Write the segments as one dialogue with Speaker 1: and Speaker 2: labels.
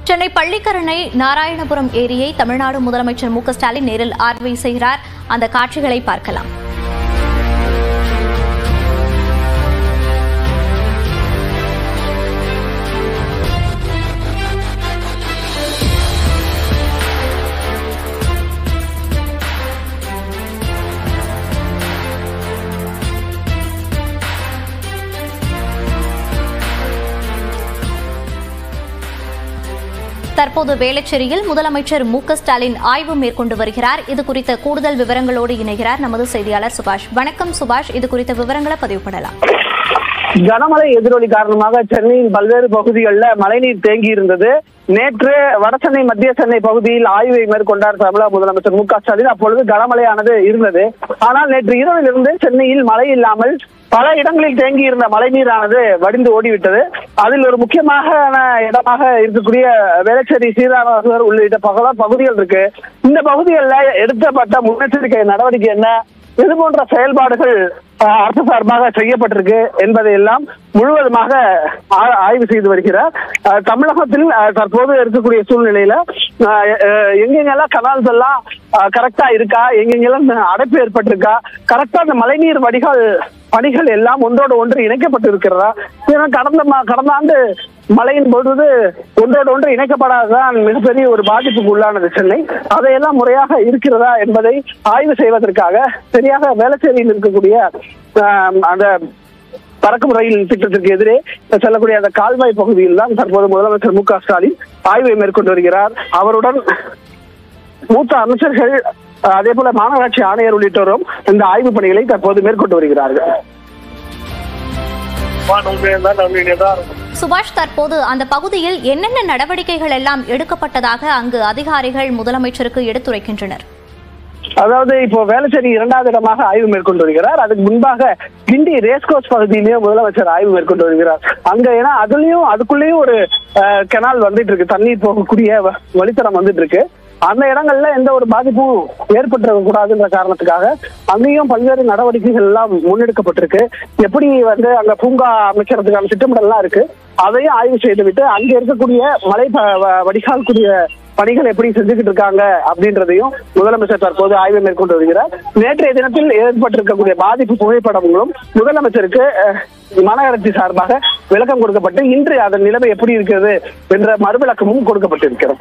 Speaker 1: சென்னை பள்ளிக்கரணை நாராயணபுரம் ஏரியை தமிழ்நாடு முதலமைச்சர் மு க ஸ்டாலின் நேரில் ஆய்வு செய்கிறார் அந்த காட்சிகளை பார்க்கலாம் தற்போது வேளச்சேரியில் முதலமைச்சர் மு க ஸ்டாலின் ஆய்வு மேற்கொண்டு வருகிறார் இது குறித்த கூடுதல் விவரங்களோடு இணைகிறார் நமது செய்தியாளர் சுபாஷ் வணக்கம் சுபாஷ் இது குறித்த விவரங்களை பதிவு பண்ணலாம்
Speaker 2: கனமழை எதிரொலி காரணமாக சென்னையின் பல்வேறு பகுதிகளில் மழைநீர் தேங்கி இருந்தது நேற்று வடசென்னை மத்திய சென்னை பகுதியில் ஆய்வை மேற்கொண்டார் தமிழக முதலமைச்சர் மு க ஸ்டாலின் அப்பொழுது கனமழையானது இருந்தது ஆனால் நேற்று இரவிலிருந்து சென்னையில் மழை இல்லாமல் பல இடங்களில் தேங்கி இருந்த மழைநீரானது வடிந்து ஓடிவிட்டது அதில் ஒரு முக்கியமான இடமாக இருக்கக்கூடிய வேளச்சேரி சீதாராமர் உள்ளிட்ட பல பகுதிகள் இருக்கு இந்த பகுதிகளில் எடுக்கப்பட்ட முன்னெச்சரிக்கை நடவடிக்கை என்ன இது போன்ற செயல்பாடுகள் அஹ், அரசு சார்பாக செய்யப்பட்டிருக்கு என்பதை எல்லாம் முழுவதுமாக ஆ- ஆய்வு செய்து வருகிறார் அஹ், தமிழகத்தில் அஹ், தற்போது இருக்கக்கூடிய சூழ்நிலையில அஹ், அஹ், எங்கெங்கெல்லாம் கனால்ஸ் எல்லாம் கரெக்டா இருக்கா எங்கெங்கெல்லாம் அடைப்பு ஏற்பட்டிருக்கா கரெக்டா அந்த மழைநீர் வடிகால் பணிகள் எல்லாம் ஒன்றோடு ஒன்று இணைக்கப்பட்டு இருக்கிறதா ஏன்னா கடந்த மா- கடந்த ஆண்டு மழையின் பொழுது ஒன்றோடு ஒன்று இணைக்கப்படாததான் மிகப்பெரிய ஒரு பாதிப்புக்கு உள்ளானது சென்னை அதையெல்லாம் முறையாக இருக்கிறதா என்பதை ஆய்வு செய்வதற்காக சரியாக வேளச்சேரியில் இருக்கக்கூடிய ஆம், அந்த பறக்கும் ரயில் திட்டத்திற்கு எதிரே செல்லக்கூடிய அந்த கால்வாய் பகுதியில் தான் தற்போது முதலமைச்சர் மு க ஸ்டாலின் ஆய்வை மேற்கொண்டு வருகிறார் அவருடன் மூத்த அமைச்சர்கள் அஹ், அதே போல மாநகராட்சி ஆணையர் உள்ளிட்டோரும் இந்த ஆய்வு பணிகளை தற்போது மேற்கொண்டு வருகிறார்கள்
Speaker 1: சுபாஷ் தற்போது அந்த பகுதியில் என்னென்ன நடவடிக்கைகள் எல்லாம் எடுக்கப்பட்டதாக அங்கு அதிகாரிகள் முதலமைச்சருக்கு எடுத்துரைக்கின்றனர்
Speaker 2: அதாவது இப்போ வேளச்சேரி இரண்டாவது இடமாக ஆய்வு மேற்கொண்டு வருகிறார் அதுக்கு முன்பாக கிண்டி ரேஸ்கோர்ஸ் பகுதியிலேயும் முதலமைச்சர் ஆய்வு மேற்கொண்டு வருகிறார் அங்க ஏன்னா அதுலயும் அதுக்குள்ளேயும் ஒரு கெனால் வந்துட்டு இருக்கு தண்ணீர் போகக்கூடிய வ- வழித்தடம் வந்துட்டு இருக்கு அந்த இடங்கள்ல எந்த ஒரு பாதிப்பும் ஏற்பட்டிருக்க கூடாதுன்ற காரணத்துக்காக அங்கேயும் பல்வேறு நடவடிக்கைகள் எல்லாம் முன்னெடுக்கப்பட்டிருக்கு எப்படி வந்து அங்க பூங்கா அமைக்கிறதுக்கான திட்டமிடல் எல்லாம் இருக்கு அதையும் ஆய்வு செய்துவிட்டு அங்க இருக்கக்கூடிய மலை ப- வ- வடிகால் கூடிய பணிகள் எப்படி செஞ்சுக்கிட்டு இருக்காங்க அப்படின்றதையும் முதலமைச்சர் தற்போது ஆய்வு மேற்கொண்டு வருகிறார் நேற்றைய தினத்தில் ஏற்பட்டிருக்கக்கூடிய பாதிப்பு புகைப்படங்களும் முதலமைச்சருக்கு அஹ், மாநகராட்சி சார்பாக விளக்கம் கொடுக்கப்பட்டு இன்று அதன் நிலைமை எப்படி இருக்கிறது என்ற மறுவிளக்கமும் கொடுக்கப்பட்டிருக்கிறது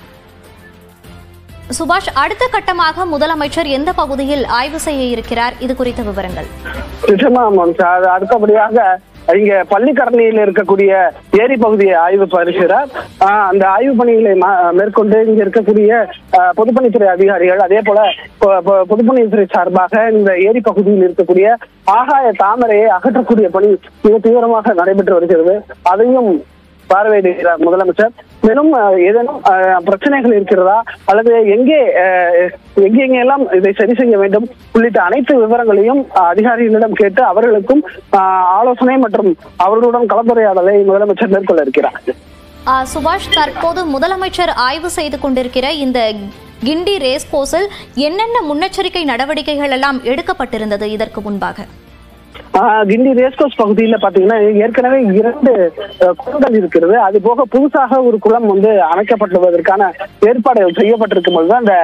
Speaker 1: சுபாஷ் அடுத்த கட்டமாக முதலமைச்சர் எந்த பகுதியில் ஆய்வு செய்ய இருக்கிறார் இது குறித்த விவரங்கள்
Speaker 2: நிச்சயமா மம்சா. அது அடுத்தபடியாக இங்க பள்ளிக்கரணையில் இருக்கக்கூடிய ஏரி பகுதியை ஆய்வு பரிசுகிறார் ஆஹ் அந்த ஆய்வு பணிகளை மா- மேற்கொண்டு இங்க இருக்கக்கூடிய ஆஹ், பொதுப்பணித்துறை அதிகாரிகள் அதே போல பொ- பொ- பொதுப்பணித்துறை சார்பாக இந்த ஏரி பகுதியில் இருக்கக்கூடிய ஆகாய தாமரையை அகற்றக்கூடிய பணி மிக தீவிரமாக நடைபெற்று வருகிறது அதையும் பார்வையிடுகிறார் முதலமைச்சர் மேலும் அஹ், ஏதேனும் அஹ், பிரச்சனைகள் இருக்கிறதா அல்லது எங்கே அஹ், எங்கெங்கே எல்லாம் இதை சரி செய்ய வேண்டும் உள்ளிட்ட அனைத்து விவரங்களையும் அஹ், அதிகாரிகளிடம் கேட்டு அவர்களுக்கும் அஹ், ஆலோசனை மற்றும் அவர்களுடன் கலந்துரையாடலை முதலமைச்சர் மேற்கொள்ள இருக்கிறார்
Speaker 1: ஆ, சுபாஷ் தற்போது முதலமைச்சர் ஆய்வு செய்து கொண்டிருக்கிற இந்த கிண்டி ரேஸ் கோர்ஸில் என்னென்ன முன்னெச்சரிக்கை நடவடிக்கைகள் எல்லாம் எடுக்கப்பட்டிருந்தது இதற்கு முன்பாக
Speaker 2: ஆஹ் கிண்டி ரேஸ்கோஸ் பகுதியில பாத்தீங்கன்னா ஏற்கனவே இரண்டு அஹ், குளங்கள் இருக்கிறது அது போக புதுசாக ஒரு குளம் வந்து அமைக்கப்படுவதற்கான ஏற்பாடுகள் செய்யப்பட்டிருக்கும் போதுதான் அந்த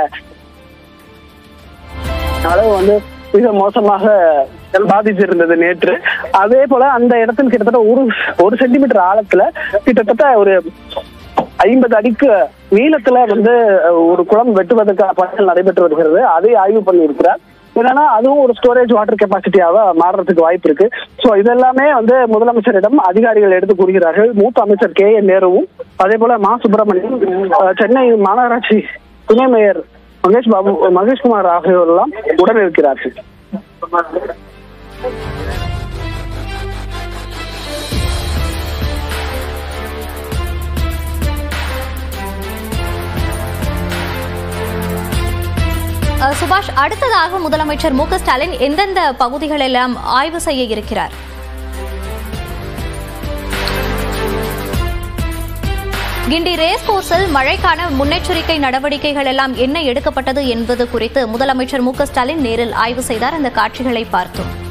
Speaker 2: அளவு வந்து மிக மோசமாக பாதிச்சிருந்தது நேற்று அதே போல அந்த இடத்தில் கிட்டத்தட்ட ஒரு ஒரு சென்டிமீட்டர் ஆழத்துல கிட்டத்தட்ட ஒரு ஐம்பது அடிக்கு நீளத்துல வந்து அஹ், ஒரு குளம் வெட்டுவதற்கான பணிகள் நடைபெற்று வருகிறது அதை ஆய்வு பண்ணி இருக்கிறார் என்னன்னா அதுவும் ஒரு ஸ்டோரேஜ் வாட்டர் கெப்பாசிட்டியாக மாறுறதுக்கு வாய்ப்பு இருக்கு சோ இதெல்லாமே வந்து முதலமைச்சரிடம் அதிகாரிகள் எடுத்து கூறுகிறார்கள் மூத்த அமைச்சர் கே என் நேருவும் அதே போல மா சுப்பிரமணியம் அஹ், சென்னை மாநகராட்சி துணை மேயர் மகேஷ் பாபு மகேஷ்குமார் ஆகியோரெல்லாம் உடன் இருக்கிறார்கள்
Speaker 1: அ, சுபாஷ் அடுத்ததாக முதலமைச்சர் மு க ஸ்டாலின் எந்தெந்த பகுதிகளெல்லாம் ஆய்வு செய்ய இருக்கிறார் கிண்டி ரேஸ் கோர்ஸில் மழைக்கான முன்னெச்சரிக்கை நடவடிக்கைகள் எல்லாம் என்ன எடுக்கப்பட்டது என்பது குறித்து முதலமைச்சர் மு க ஸ்டாலின் நேரில் ஆய்வு செய்தார் அந்த காட்சிகளை பார்த்தோம்